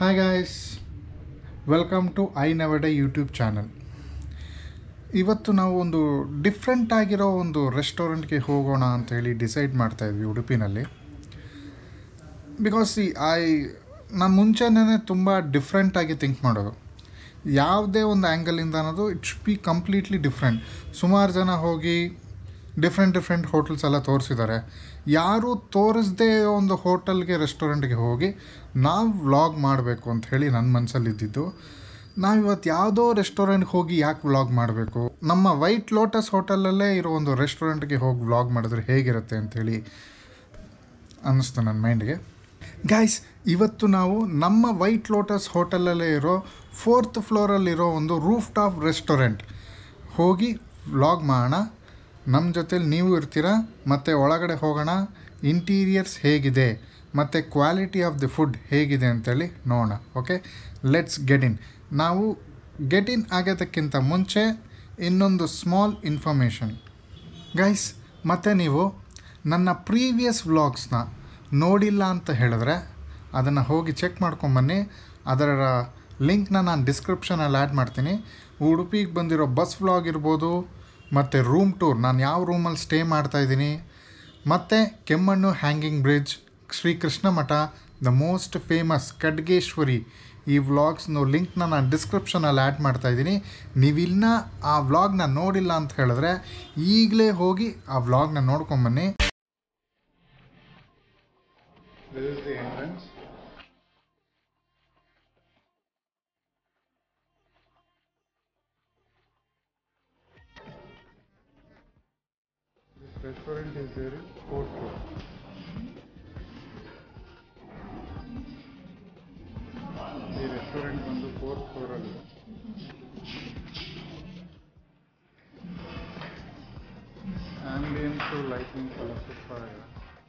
Hi guys welcome to ಐ ನವಡೆ YouTube channel ಇವತ್ತು ನಾವು ಒಂದು ಡಿಫ್ರೆಂಟ್ ಆಗಿರೋ ಒಂದು ರೆಸ್ಟೋರೆಂಟ್ಗೆ ಹೋಗೋಣ ಅಂತ ಹೇಳಿ ಡಿಸೈಡ್ ಮಾಡ್ತಾ ಇದ್ವಿ ಉಡುಪಿನಲ್ಲಿ ಬಿಕಾಸ್ ಈ ಐ ನಾನು ಮುಂಚೆನೇ ತುಂಬ ಡಿಫ್ರೆಂಟಾಗಿ ಥಿಂಕ್ ಮಾಡೋದು ಯಾವುದೇ ಒಂದು ಆ್ಯಂಗಲಿಂದ ಅನ್ನೋದು it should be completely different ಸುಮಾರು ಜನ ಹೋಗಿ ಡಿಫ್ರೆಂಟ್ ಡಿಫ್ರೆಂಟ್ ಹೋಟೆಲ್ಸ್ ಎಲ್ಲ ತೋರಿಸಿದ್ದಾರೆ ಯಾರೂ ತೋರಿಸದೇ ಒಂದು ಹೋಟೆಲ್ಗೆ ರೆಸ್ಟೋರೆಂಟ್ಗೆ ಹೋಗಿ ನಾವು ವ್ಲಾಗ್ ಮಾಡಬೇಕು ಅಂತ ಹೇಳಿ ನನ್ನ ಮನಸ್ಸಲ್ಲಿ ಇದ್ದಿದ್ದು ನಾವು ಇವತ್ತು ಯಾವುದೋ ರೆಸ್ಟೋರೆಂಟ್ಗೆ ಹೋಗಿ ಯಾಕೆ ವ್ಲಾಗ್ ಮಾಡಬೇಕು ನಮ್ಮ ವೈಟ್ ಲೋಟಸ್ ಹೋಟೆಲಲ್ಲೇ ಇರೋ ಒಂದು ರೆಸ್ಟೋರೆಂಟ್ಗೆ ಹೋಗಿ ವ್ಲಾಗ್ ಮಾಡಿದ್ರೆ ಹೇಗಿರುತ್ತೆ ಅಂಥೇಳಿ ಅನ್ನಿಸ್ತು ನನ್ನ ಮೈಂಡ್ಗೆ ಗೈಸ್ ಇವತ್ತು ನಾವು ನಮ್ಮ ವೈಟ್ ಲೋಟಸ್ ಹೋಟೆಲಲ್ಲೇ ಇರೋ ಫೋರ್ತ್ ಫ್ಲೋರಲ್ಲಿರೋ ಒಂದು ರೂಫ್ ಟಾಪ್ ರೆಸ್ಟೋರೆಂಟ್ ಹೋಗಿ ವ್ಲಾಗ್ ಮಾಡೋಣ ನಮ್ಮ ಜೊತೇಲಿ ನೀವು ಇರ್ತೀರ ಮತ್ತು ಒಳಗಡೆ ಹೋಗೋಣ ಇಂಟೀರಿಯರ್ಸ್ ಹೇಗಿದೆ ಮತ್ತು ಕ್ವಾಲಿಟಿ ಆಫ್ ದಿ ಫುಡ್ ಹೇಗಿದೆ ಅಂತೇಳಿ ನೋಡೋಣ ಓಕೆ ಲೆಟ್ಸ್ ಗೆಟ್ ಇನ್ ನಾವು ಗೆಟ್ ಇನ್ ಆಗೋದಕ್ಕಿಂತ ಮುಂಚೆ ಇನ್ನೊಂದು ಸ್ಮಾಲ್ ಇನ್ಫಾರ್ಮೇಷನ್ ಗೈಸ್ ಮತ್ತು ನೀವು ನನ್ನ ಪ್ರೀವಿಯಸ್ ವ್ಲಾಗ್ಸ್ನ ನೋಡಿಲ್ಲ ಅಂತ ಹೇಳಿದ್ರೆ ಅದನ್ನು ಹೋಗಿ ಚೆಕ್ ಮಾಡ್ಕೊಂಬನ್ನಿ ಅದರ ಲಿಂಕ್ನ ನಾನು ಡಿಸ್ಕ್ರಿಪ್ಷನಲ್ಲಿ ಆ್ಯಡ್ ಮಾಡ್ತೀನಿ ಉಡುಪಿಗೆ ಬಂದಿರೋ ಬಸ್ ವ್ಲಾಗ್ ಇರ್ಬೋದು ಮತ್ತು ರೂಮ್ ಟೂರ್ ನಾನು ಯಾವ ರೂಮಲ್ಲಿ ಸ್ಟೇ ಮಾಡ್ತಾಯಿದ್ದೀನಿ ಮತ್ತು ಕೆಮ್ಮಣ್ಣು ಹ್ಯಾಂಗಿಂಗ್ ಬ್ರಿಡ್ಜ್ ಶ್ರೀಕೃಷ್ಣ ಮಠ ದ ಮೋಸ್ಟ್ ಫೇಮಸ್ ಖಡ್ಗೇಶ್ವರಿ ಈ ವ್ಲಾಗ್ಸ್ನು ಲಿಂಕ್ನ ನಾನು ಡಿಸ್ಕ್ರಿಪ್ಷನಲ್ಲಿ ಆ್ಯಡ್ ಮಾಡ್ತಾಯಿದ್ದೀನಿ ನೀವಿನ್ನ ಆ ವ್ಲಾಗ್ನ ನೋಡಿಲ್ಲ ಅಂತ ಹೇಳಿದ್ರೆ ಈಗಲೇ ಹೋಗಿ ಆ ವ್ಲಾಗ್ನ ನೋಡ್ಕೊಂಬನ್ನಿ This is the entrance. This restaurant is there in fourth floor. ಈ ರೆಸ್ಟೋರೆಂಟ್ ಬಂದು ಫೋರ್ತ್ ಫ್ಲೋರಲ್ಲಿ ಆಂಬಿಯನ್ಸು ಲೈಟಿಂಗ್ಸ್ ಎಲ್ಲ ಸೂಪರ್ ಆಗಿದೆ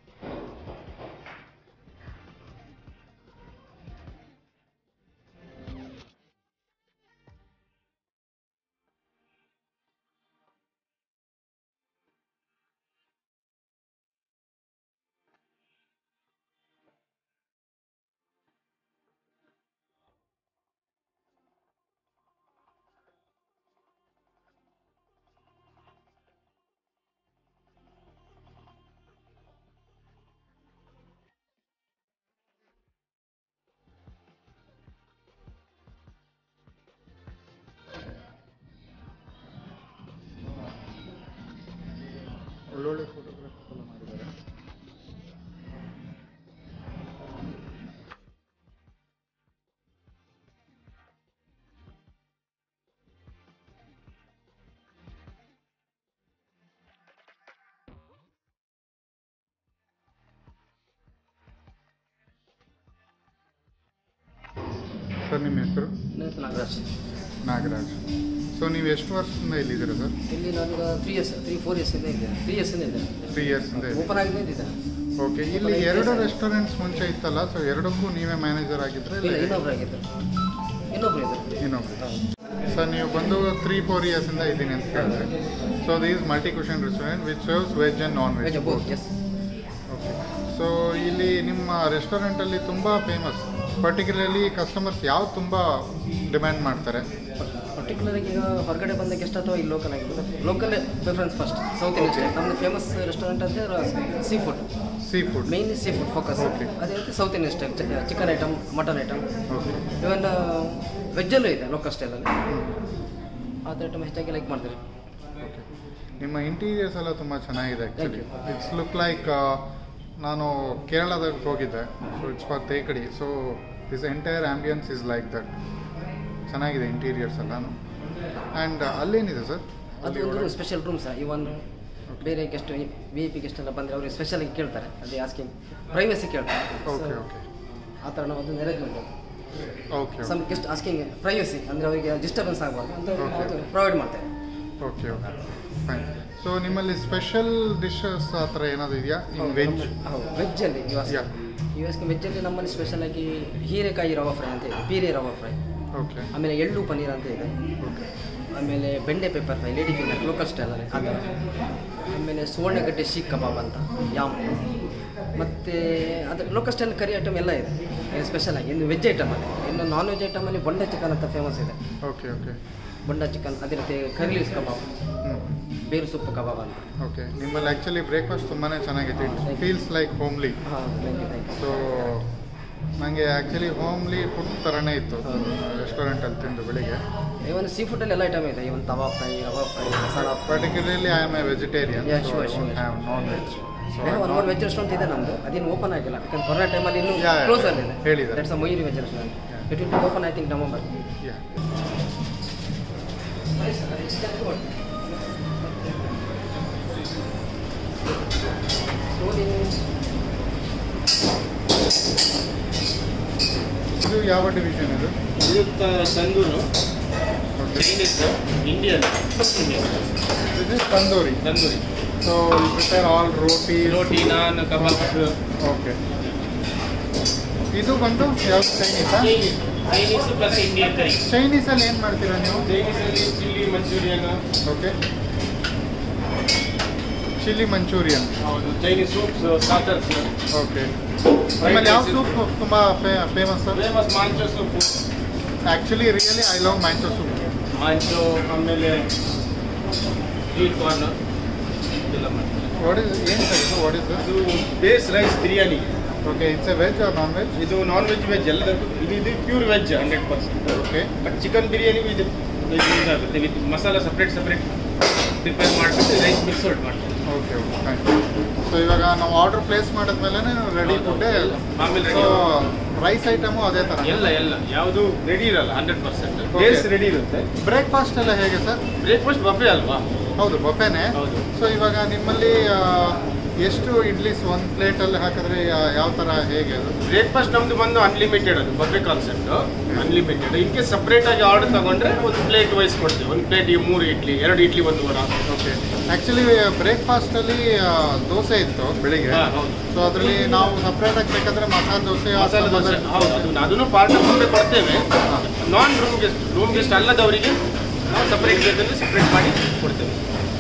ಒಳ್ಳೊಳ್ಳೆ ಫೋಟೋಗ್ರಾಫ್ಸ್ ಎಲ್ಲ ಮಾಡಿದ್ದಾರೆ ಸರ್ ನಿಮ್ಮ ಹೆಸರು ನನ್ನ ನಾಗರಾಜ್ ನಾಗರಾಜ್ ಸೊ ನೀವು ಎಷ್ಟು ವರ್ಷದಿಂದ ಇಲ್ಲಿದ್ದೀರಾ ಸರ್ ಇಲ್ಲಿ ನಾನು ತ್ರೀ ಇಯರ್ಸ್ ತ್ರೀ ಫೋರ್ ಇಯರ್ಸಿಂದ ಇದ್ದೇನೆ ತ್ರೀ ಇಯರ್ಸಿಂದ ಇದ್ದೇನೆ ತ್ರೀ ಇಯರ್ಸಿಂದ ಓಪನ್ ಆಗಿದೆ ಇದ್ದೇನೆ ಓಕೆ ಇಲ್ಲಿ ಎರಡು ರೆಸ್ಟೋರೆಂಟ್ಸ್ ಮುಂಚೆ ಇತ್ತಲ್ಲ ಸೊ ಎರಡಕ್ಕೂ ನೀವೇ ಮ್ಯಾನೇಜರ್ ಆಗಿದ್ರೆ ಇಲ್ಲ ಇನ್ನೊಬ್ರು ಆಗಿದ್ದು ಇನ್ನೊಬ್ರು ಇದ್ದಾರೆ ಇನ್ನೊಬ್ರು ಸರ್ ನೀವು ಬಂದು ತ್ರೀ ಫೋರ್ ಇಯರ್ಸಿಂದ ಇದ್ದೀನಿ ಅಂತ ಹೇಳಿದ್ರೆ so these multi cuisine restaurant which serves veg and non veg veg both yes okay so ಇಲ್ಲಿ ನಿಮ್ಮ ರೆಸ್ಟೋರೆಂಟಲ್ಲಿ ತುಂಬ ಫೇಮಸ್ ಪರ್ಟಿಕ್ಯುಲರ್ಲಿ ಕಸ್ಟಮರ್ಸ್ ಯಾವ್ದು ತುಂಬ ಡಿಮ್ಯಾಂಡ್ ಮಾಡ್ತಾರೆ ಪರ್ಟಿಕ್ಯುಲರ್ ಈಗ ಹೊರಗಡೆ ಬಂದ ಗೆಸ್ಟ್ ಅಥವಾ ಇಲ್ಲಿ ಲೋಕಲ್ ಆಗಿರ್ಬೋದು local preference first south Indian ನಮ್ಮದು ಫೇಮಸ್ ರೆಸ್ಟೋರೆಂಟ್ ಅಂದರೆ seafood seafood mainly seafood focus Okay. ಅದೇ ರೀತಿ south Indian style chicken item mutton item okay even ವೆಜ್ಜಲ್ಲೂ ಇದೆ ಲೋಕಲ್ ಸ್ಟೈಲಲ್ಲಿ ಆ ಥರ ಐಟಮ್ ಹೆಚ್ಚಾಗಿ ಲೈಕ್ ಮಾಡ್ತೀವಿ ಓಕೆ ನಿಮ್ಮ ಇಂಟೀರಿಯರ್ಸ್ ಎಲ್ಲ ತುಂಬ ಚೆನ್ನಾಗಿದೆ actually Thank it's look like ನಾನು ಕೇರಳದಾಗ ಹೋಗಿದ್ದೆ so it's for Thekkady so this entire ambience is like that ಚೆನ್ನಾಗಿದೆ ಇಂಟೀರಿಯರ್ಸ್ ಎಲ್ಲಾನು ಆ್ಯಂಡ್ ಅಲ್ಲೇನಿದೆ ಸರ್ ಅದು ಒಂದು ಸ್ಪೆಷಲ್ ರೂಮ್ ಸರ್ ಇವನ್ ಬೇರೆ guest V I P guest ಎಲ್ಲ ಬಂದರೆ ಅವ್ರಿಗೆ ಸ್ಪೆಷಲ್ ಆಗಿ ಕೇಳ್ತಾರೆ ಅದೇ ಆಸ್ಕಿಂಗ್ ಪ್ರೈವಸಿ ಕೇಳ್ತಾರೆ ಓಕೆ ಓಕೆ ಆ ಥರ ನಾವು ಅದನ್ನು ಅರೇಂಜ್ ಮಾಡ್ಬೋದು okay some guest asking privacy ಅಂದರೆ ಅವರಿಗೆ ಡಿಸ್ಟರ್ಬೆನ್ಸ್ ಆಗಬಾರ್ದು ಅಂತ Okay. ಪ್ರೊವೈಡ್ ಮಾಡ್ತೇವೆ ಓಕೆ ಓಕೆ ಫೈನ್ ಸೊ ನಿಮ್ಮಲ್ಲಿ ಸ್ಪೆಷಲ್ ಡಿಶಸ್ ಆ ಥರ ಏನಾದರೂ ಇದೆಯಾ ಇನ್ ವೆಜ್ ಹೌದು ವೆಜ್ಜಲ್ಲಿ ಯು ಎಸ್ Yeah. ಯು ಎಸ್ಗೆ ವೆಜ್ಜಲ್ಲಿ ನಮ್ಮಲ್ಲಿ ಸ್ಪೆಷಲ್ ಆಗಿ ಹೀರೆಕಾಯಿ ರವಾ ಫ್ರೈ ಅಂತ ಇದೆ ಪೀರೆ ರವಾ ಫ್ರೈ ಓಕೆ ಆಮೇಲೆ ಎಳ್ಳು ಪನ್ನೀರ್ ಅಂತ ಇದೆ ಓಕೆ ಆಮೇಲೆ ಬೆಂಡೆ pepper fry lady finger local ಸ್ಟೈಲಲ್ಲಿ ಆ ಥರ ಆಮೇಲೆ ಸುವರ್ಣಗಡ್ಡೆ ಶೀಕ್ ಕಬಾಬ್ ಅಂತ ಯಾಮ್ ಮತ್ತು ಅದು ಲೋಕಲ್ ಸ್ಟೈಲ್ ಕರಿ ಐಟಮ್ ಎಲ್ಲ ಇದೆ ಏನು ಸ್ಪೆಷಲ್ ಆಗಿ ಇನ್ನು ವೆಜ್ ಐಟಮ್ ಅಲ್ಲಿ ಇನ್ನು ನಾನ್ ವೆಜ್ ಐಟಮಲ್ಲಿ ಬೊಂಡ ಚಿಕನ್ ಅಂತ ಫೇಮಸ್ ಇದೆ ಓಕೆ ಓಕೆ ಬೊಂಡ ಚಿಕನ್ ಅದೇ ರೀತಿ ಕರಿ ಲೀವ್ಸ್ ಕಬಾಬ್ ಹ್ಞೂ ಬೇರು ಸೊಪ್ಪು ಕಬಾಬ್ ಅಂತ ಓಕೆ ನಿಮ್ಮಲ್ಲಿ ಆ್ಯಕ್ಚುಲಿ ಬ್ರೇಕ್ಫಾಸ್ಟ್ ತುಂಬಾ ಚೆನ್ನಾಗಿದೆ ಇಟ್ ಫೀಲ್ಸ್ ಲೈಕ್ ಹೋಮ್ಲಿ ಹಾಂ thank you thank you so ನನಗೆ ಆ್ಯಕ್ಚುಲಿ ಹೋಮ್ಲಿ ಫುಡ್ ಥರನೇ ಇತ್ತು ಹೌದು. ರೆಸ್ಟೋರೆಂಟಲ್ಲಿ ತಿಂದು ಬೆಳಿಗ್ಗೆ ಇವನ್ ಸೀ ಫುಡ್ಡಲ್ಲಿ ಎಲ್ಲ ಐಟಮ್ ಇದೆ even tawa fry rava fry masala fry particularly I am a vegetarian Yeah, sure, sure. Have non veg one more veg restaurant ಇದೆ ನಮ್ಮದು ಅದೇನು ಓಪನ್ ಆಗಿಲ್ಲ ಯಾಕಂದ್ರೆ ಕೊರೋನಾ ಟೈಮಲ್ಲಿ ಇನ್ನೂ Yeah, yeah. ಕ್ಲೋಸ್ ಅಲ್ಲಿದೆ ಹೇಳಿದ್ದಾರೆ. That's a Mayuri veg restaurant Yeah. It will be open I think November ಇದು ಯಾವ ಡಿವಿಷನ್ ಇದು ಇದು ತ- tandoor okay Chinese Indian Indian this is tandoori tandoori so you prepare all roti roti naan kebabs okay ಇದು ಬಂದು ಯಾವ್ದು ಚೈನೀಸಾ Chinese Chinese plus Indian curry ಚೈನೀಸಲ್ಲಿ ಏನು ಮಾಡ್ತೀರಾ ನೀವು ಚೈನೀಸಲ್ಲಿ chilli Manchurian okay chilli Manchurian ಹೌದು ಚೈನೀಸ್ ಸೂಪ್ಸ್ ಸ್ಟಾರ್ಟರ್ಸ್ ಓಕೆ ಆಮೇಲೆ ಯಾವ ಸೂಪ್ ತುಂಬ famous famous manchow soup actually really I love manchow soup manchow ಆಮೇಲೆ ಸ್ವೀಟ್ ಕಾರ್ನ್ ಎಲ್ಲ ಮಾಡ್ತಾರೆ ವಾಟ್ ಇಸ್ ಏನು ಸರ್ ಇದು ವಾಟ್ ಇಸ್ ಅದು base rice biryani okay it's a veg or non veg ಇದು ನಾನ್ ವೆಜ್ ವೆಜ್ ಎಲ್ಲ ಇದು ಇದು pure veg hundred percent okay but chicken biryani ಇದು ವೆಜ್ ಯೂಸ್ ಆಗುತ್ತೆ with masala separate separate prepare ಮಾಡಿಬಿಟ್ಟು ರೈಸ್ ಮಿಕ್ಸಡ್ ಮಾಡ್ತಾರೆ ಓಕೆ ಓಕೆ ಫೈನ್ ಸೊ ಇವಾಗ ನಾವು ಆರ್ಡರ್ ಪ್ಲೇಸ್ ಮಾಡಿದ್ಮೇಲೆ ರೆಡಿ ಫುಡ್ಡೇ ಆಮೇಲೆ ಸೊ ready. ರೈಸ್ ಐಟಮು ಅದೇ ಥರ ಎಲ್ಲ ಎಲ್ಲ ಯಾವುದು ರೆಡಿ ಇರಲ್ಲ hundred percent Okay. Base ready ಇರುತ್ತೆ ಬ್ರೇಕ್ಫಾಸ್ಟ್ ಎಲ್ಲ ಹೇಗೆ ಸರ್ ಬ್ರೇಕ್ಫಾಸ್ಟ್ ಬಫೆ ಅಲ್ವಾ ಹೌದು ಬಫೆನೇ ಹೌದು. ಸೊ ಇವಾಗ ನಿಮ್ಮಲ್ಲಿ ಆ, ಎಷ್ಟು ಇಡ್ಲಿಸ್ ಒಂದು ಪ್ಲೇಟಲ್ಲಿ ಹಾಕಿದ್ರೆ ಯಾ- ಯಾವ ಥರ ಹೇಗೆ ಅದು ಬ್ರೇಕ್ಫಾಸ್ಟ್ ನಮ್ದು ಬಂದು ಅನ್ಲಿಮಿಟೆಡ್ ಅದು ಬಫೆ ಕಾನ್ಸೆಪ್ಟ್ ಅನ್ಲಿಮಿಟೆಡ್ ಇದಕ್ಕೆ ಸಪ್ರೇಟ್ ಆಗಿ ಆರ್ಡರ್ ತಗೊಂಡ್ರೆ ಒಂದು ಪ್ಲೇಟ್ ವೈಸ್ ಕೊಡ್ತೀವಿ ಒಂದು ಪ್ಲೇಟಿಗೆ ಮೂರು ಇಡ್ಲಿ ಎರಡು ಇಡ್ಲಿ ಒಂದು ವಡ ಓಕೆ ಆ್ಯಕ್ಚುಲಿ ಬ್ರೇಕ್ಫಾಸ್ಟಲ್ಲಿ ದೋಸೆ ಇತ್ತು ಬೆಳಿಗ್ಗೆ ಹಾ, ಹೌದು. ಸೊ ಅದರಲ್ಲಿ ನಾವು ಸಪ್ರೇಟಾಗಿ ಬೇಕಾದ್ರೆ ಮಸಾಲೆ ದೋಸೆ ಆ ಮಸಾಲೆ ದೋಸೆ ಸಂಬಂಧ- ಹೌದು ಅದನ್ನು ಅದನ್ನು ಪಾರ್ಟ್ ಆಫ್ ಬಫೆ ಕೊಡ್ತೇವೆ ಹಾ. Non room guest room guest ಅಲ್ಲದವರಿಗೆ ನಾವು ಸಪ್ರೇಟ್ ಬೇಕಂದ್ರೆ ಸಪ್ರೇಟ್ ಮಾಡಿ ಕೊಡ್ತೇವೆ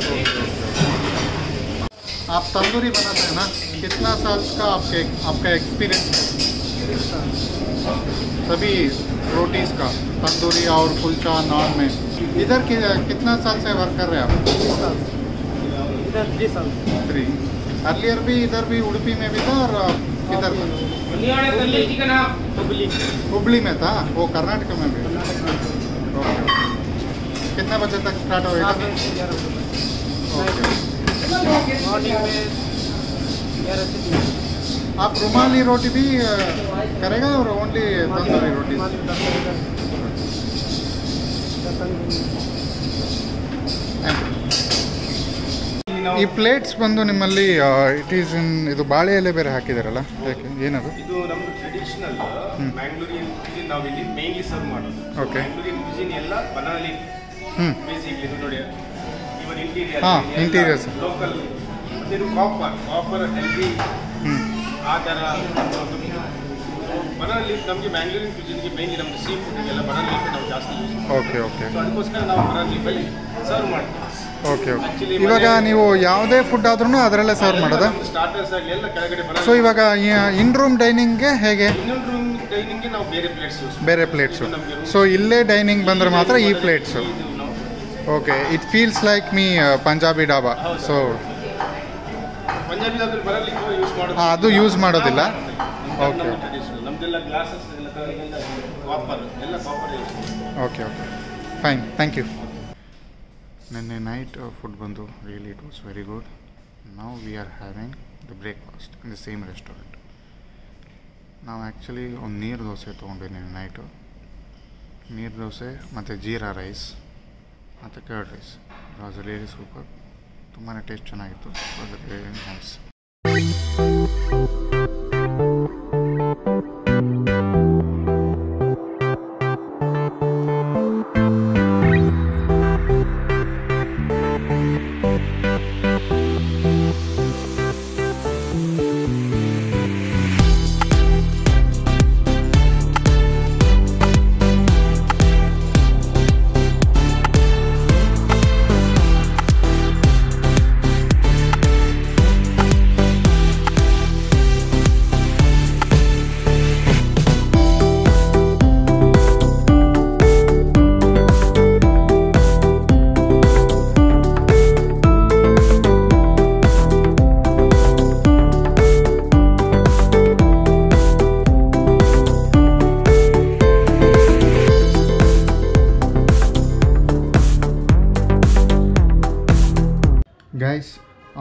आप तंदूरी बनाते हैं ना कितना साल का आपके आपका एक्सपीरियंस है सभी रोटीज का तंदूरी और कुलचा नान में इधर कि, कितना साल से वर्क कर रहे हैं आप इधर थ्री साल थ्री अर्लियर भी इधर भी उड़पी में भी था और इधर ಹುಬ್ಳಿ हुबली में था वो कर्नाटक में भी ओके कितने बजे तक स्टार्ट होएगा ओके मॉर्निंग में ग्यारह से तीन आप रुमाली रोटी भी अ, करेगा और ओनली तंदूरी रोटी ಈ ಪ್ಲೇಟ್ಸ್ ಬಂದು ನಿಮ್ಮಲ್ಲಿ ಇಟ್ ಈಸ್ ಇನ್ ಇದು ಬಾಳೆ ಎಲೆ ಬೇರೆ ಹಾಕಿದಾರಲ್ಲ ಯಾಕೆ ಏನದು ಇದು ನಮ್ದು ಟ್ರೆಡಿಷನಲ್ ಹ್ಮ್. ಮ್ಯಾಂಗ್ಳೂರಿಯನ್ ಕ್ಯೂಸಿನ್ ನಾವು ಇಲ್ಲಿ ಮೇನ್ಲಿ ಸರ್ವ್ ಮಾಡೋದು Okay. ಮ್ಯಾಂಗ್ಳೂರಿಯನ್ ಕ್ಯೂಸಿನ್ ಎಲ್ಲ ಬನಾಲಿ ಹ್ಞೂ ಬೇಸಿಕ್ಲಿ ಇದು ನೋಡಿ ಇವನ್ ಇಂಟೀರಿಯರ್ ಹಾ, interiors. ಲೋಕಲ್ ಇದು ಕಾಪರ್ ಕಾಪರ್ ಹೆಲ್ದಿ ಹ್ಞೂ ಆ ಥರ ಬನಾನ ಲೀಫ್ ನಮಗೆ ಮ್ಯಾಂಗ್ಳೂರಿಯನ್ ಕ್ಯೂಸಿನ್ಗೆ ಮೇನ್ಲಿ ನಮ್ದು ಸೀ ಫುಡ್ಗೆಲ್ಲ ಬನಾನ ಲೀಫ್ ನಾವು ಜಾಸ್ತಿ ಯೂಸ್ ಓಕೆ ಓಕೆ ಸೊ ಅದಕ್ಕೋಸ್ಕರ ನಾವು ಬನಾನ ಲೀಫಲ್ಲಿ ಸರ್ವ್ ಮಾಡ್ತೀವಿ ಓಕೆ ಓಕೆ Actually ಇವಾಗ ಮನೆ- ನೀವು ಯಾವುದೇ ಫುಡ್ ಆದ್ರೂ ಅದರಲ್ಲೇ ಸರ್ವ್ ಮಾಡೋದಾ ಸ್ಟಾರ್ಟರ್ಸ್ ಆಗಲಿ ಎಲ್ಲ ಕೆಳಗಡೆ ಬನಾನ ಸೊ ಇವಾಗ ಇನ್ ರೂಮ್ ಡೈನಿಂಗ್ಗೆ ಹೇಗೆ ಇನ್ನೊಂದು ರೂಮ್ ಡೈನಿಂಗ್ಗೆ ನಾವು ಬೇರೆ ಪ್ಲೇಟ್ಸ್ ಯೂಸ್ ಬೇರೆ ಪ್ಲೇಟ್ಸು ಸೊ ಇಲ್ಲೇ ಡೈನಿಂಗ್ ಬಂದರೆ ಮಾತ್ರ ಈ plates okay it feels like me Punjabi dhaba so Punjabi ಅದ್ರಲ್ಲಿ ಬರಲಿ ಯೂಸ್ ಮಾಡೋದು ಆ, ಅದು use ಮಾಡೋದಿಲ್ಲ? Okay. ನಮ್ಮ ಟ್ರೆಡಿಷನಲ್ ನಮ್ದೆಲ್ಲ ಗ್ಲಾಸಸ್ ಎಲ್ಲ ಕಾಪರ್ ಎಲ್ಲ copper use okay okay fine thank you ನಿನ್ನೆ ನೈಟ್ ಫುಡ್ ಬಂದು really it was very good ನಾವು we are having the breakfast in the same restaurant ನಾವು ಆ್ಯಕ್ಚುಲಿ ಒಂದು ನೀರು ದೋಸೆ ತೊಗೊಂಡ್ವಿ ನಿನ್ನೆ ನೈಟು ನೀರು ದೋಸೆ ಮತ್ತು ಜೀರಾ ರೈಸ್ ಮತ್ತು curd rice it was really super ತುಂಬಾ ಟೇಸ್ಟ್ ಚೆನ್ನಾಗಿತ್ತು ರಿಯಲಿ ನೈಸ್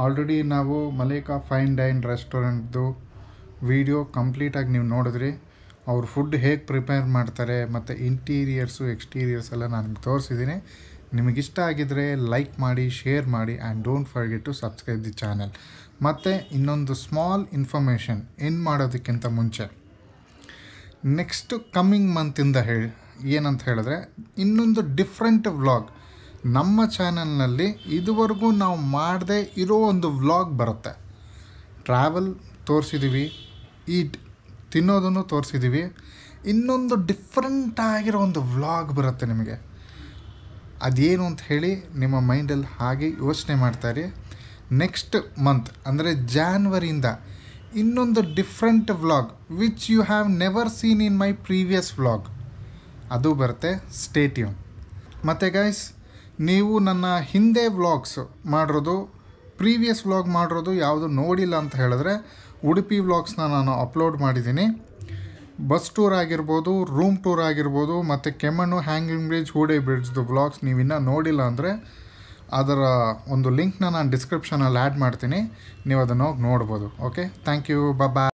ಆಲ್ರೆಡಿ ನಾವು ಮಲೇಕಾ ಫೈನ್ ಡೈನ್ ರೆಸ್ಟೋರೆಂಟ್ದು ವಿಡಿಯೋ ಕಂಪ್ಲೀಟಾಗಿ ನೀವು ನೋಡಿದ್ರಿ ಅವ್ರ ಫುಡ್ ಹೇಗೆ ಪ್ರಿಪೇರ್ ಮಾಡ್ತಾರೆ ಮತ್ತು ಇಂಟೀರಿಯರ್ಸು ಎಕ್ಸ್ಟೀರಿಯರ್ಸ್ ಎಲ್ಲ ನಾನು ನಿಮ್ಗೆ ತೋರಿಸಿದ್ದೀನಿ ನಿಮಗಿಷ್ಟ ಆಗಿದ್ದರೆ ಲೈಕ್ ಮಾಡಿ ಶೇರ್ ಮಾಡಿ and don't forget to subscribe the channel ಮತ್ತು ಇನ್ನೊಂದು ಸ್ಮಾಲ್ ಇನ್ಫಾರ್ಮೇಷನ್ ಏನು ಮಾಡೋದಕ್ಕಿಂತ ಮುಂಚೆ ನೆಕ್ಸ್ಟ್ ಕಮ್ಮಿಂಗ್ ಮಂತಿಂದ ಹೇಳಿ ಏನಂತ ಹೇಳಿದ್ರೆ ಇನ್ನೊಂದು ಡಿಫ್ರೆಂಟ್ ವ್ಲಾಗ್ ನಮ್ಮ ಚಾನಲ್ನಲ್ಲಿ ಇದುವರೆಗೂ ನಾವು ಮಾಡದೇ ಇರೋ ಒಂದು ವ್ಲಾಗ್ ಬರುತ್ತೆ ಟ್ರಾವೆಲ್ ತೋರಿಸಿದ್ದೀವಿ ಈಟ್ ತಿನ್ನೋದನ್ನು ತೋರಿಸಿದ್ದೀವಿ ಇನ್ನೊಂದು ಡಿಫ್ರೆಂಟ್ ಆಗಿರೋ ಒಂದು ವ್ಲಾಗ್ ಬರುತ್ತೆ ನಿಮಗೆ ಅದೇನು ಅಂತ ಹೇಳಿ ನಿಮ್ಮ ಮೈಂಡಲ್ಲಿ ಹಾಗೆ ಯೋಚನೆ ಮಾಡ್ತಾರೆ ನೆಕ್ಸ್ಟ್ ಮಂತ್ ಅಂದರೆ ಜಾನ್ವರಿಯಿಂದ ಇನ್ನೊಂದು different vlog which you have never seen in my previous vlog ಅದು ಬರುತ್ತೆ ಸ್ಟೇಟ್ಯೂನ್ ಮತ್ತು ಗೈಸ್ ನೀವು ನನ್ನ ಹಿಂದೆ ವ್ಲಾಗ್ಸ್ ಮಾಡಿರೋದು ಪ್ರೀವಿಯಸ್ ವ್ಲಾಗ್ ಮಾಡಿರೋದು ಯಾವುದು ನೋಡಿಲ್ಲ ಅಂತ ಹೇಳಿದ್ರೆ ಉಡುಪಿ ವ್ಲಾಗ್ಸ್ನ ನಾನು ಅಪ್ಲೋಡ್ ಮಾಡಿದ್ದೀನಿ ಬಸ್ ಟೂರ್ ಆಗಿರ್ಬೋದು ರೂಮ್ ಟೂರ್ ಆಗಿರ್ಬೋದು ಮತ್ತು ಕೆಮ್ಮಣ್ಣು ಹ್ಯಾಂಗಿಂಗ್ ಬ್ರಿಡ್ಜ್ ಹೂಡೆ ಬ್ರಿಡ್ಜ್ದು ವ್ಲಾಗ್ಸ್ ನೀವು ಇನ್ನೂ ನೋಡಿಲ್ಲ ಅಂದರೆ ಅದರ ಒಂದು ಲಿಂಕ್ನ ನಾನು ಡಿಸ್ಕ್ರಿಪ್ಷನಲ್ಲಿ ಆ್ಯಡ್ ಮಾಡ್ತೀನಿ ನೀವು ಅದನ್ನು ಹೋಗಿ ನೋಡ್ಬೋದು ಓಕೆ ಥ್ಯಾಂಕ್ ಯು ಬಾಯ್